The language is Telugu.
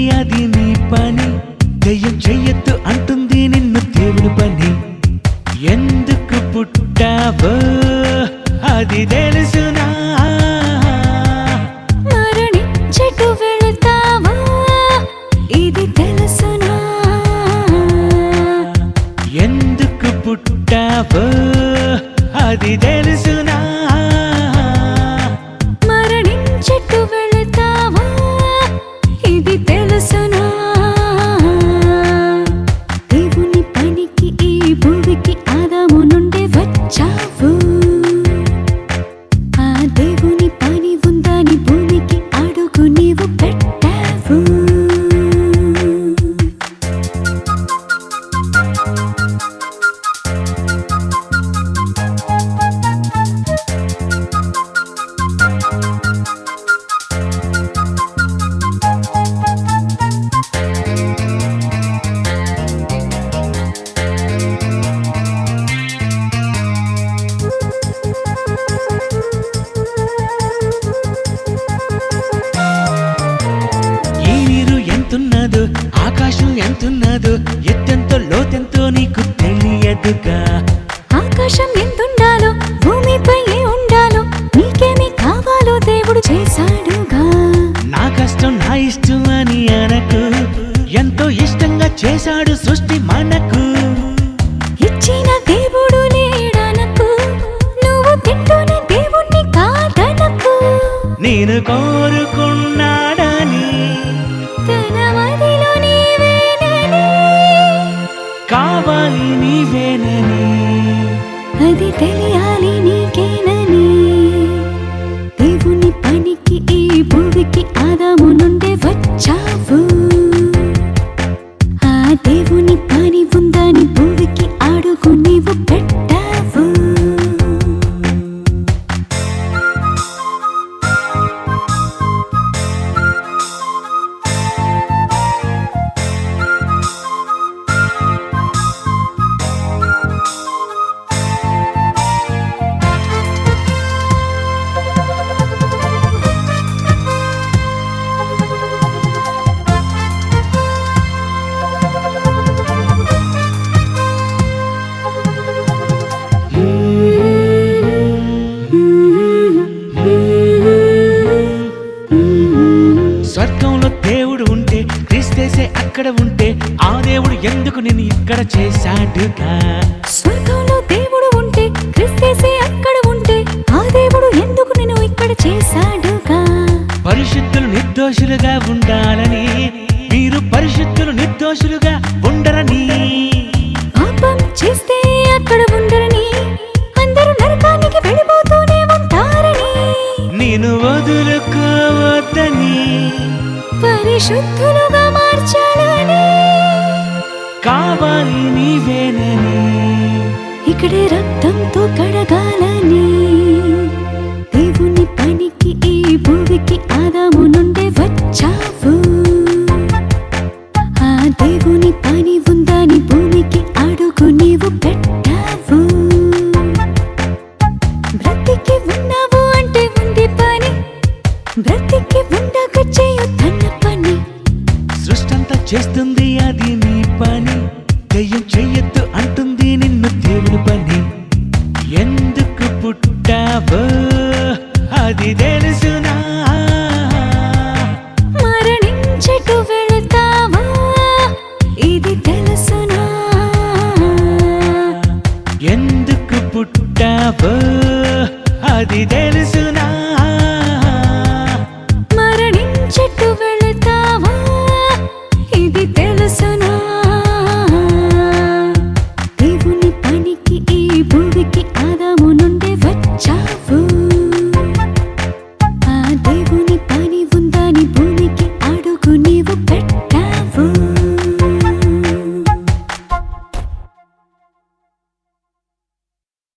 అది నీ పని దెయ్యం చెయ్యొద్దు అంటుంది నిన్ను దేవుని పని ఎందుకు పుట్టావో అది తెలుసునా మరణించటు వెళతావా ఇది తెలుసునా ఎందుకు పుట్టావో అది తెలుసునా మరణించటు వెళతావా ఇది తెలుసునా దేవుని పనికి ఈ భూమికి ఆదాము నుండి వచ్చావు ఆ దేవుని పని ఉందని భూమికి అడుగు నీవు పెట్టావు ఈ నీరు ఎంతున్నదో ఆకాశం ఎంతున్నదో ఎత్తెంతో లోతెంతో నీకు తెలియదుగా ఆకాశం ఎంతుండాలో భూమిపై ఏ ఉండాలో నీకేమి కావాలో దేవుడు చేశాడుగా నా కష్టం నా ఇష్టం అని అనకు ఎంతో ఇష్టంగా చేశాడు సృష్టి మనకు ఇచ్చిన దేవుడు లేడనకు నువ్వు తింటున్న దేవుణ్ణి కాదనకు నేను కోరుకున్నాడని తన మదిలో నీవేనని కావాలి నీవేనని అది తెలియాలి నీకేనని దేవుని పనికి ఈ భూమికి ఆదాము నుండి వచ్చావు ఆ దేవుని పని ఉందని భూమికి అడుగు నీవు పెట్టావు స్వర్గంలో దేవుడు ఉంటే క్రీస్తేసే అక్కడ ఉంటే ఆ దేవుడు ఎందుకు నేను ఇక్కడ చేశాడుగా స్వర్గంలో దేవుడు ఉంటే క్రిస్తేసే అక్కడ ఉంటే ఆ దేవుడు ఎందుకు నేను ఇక్కడ చేశాడుగా పరిశుద్ధులు నిర్దోషులుగా ఉండాలని మీరు పరిశుద్ధులు నిర్దోషులుగా ఉండరని పాపం చేస్తే అక్కడ ఉండరని అందరూ నరకానికి వెళ్ళిపోతూనే ఉంటారని నేను వదులుకోవద్దని పరిశుద్ధులుగా మార్చాలని కావాలి నీవేనని ఇక్కడే రక్తంతో కడగాలని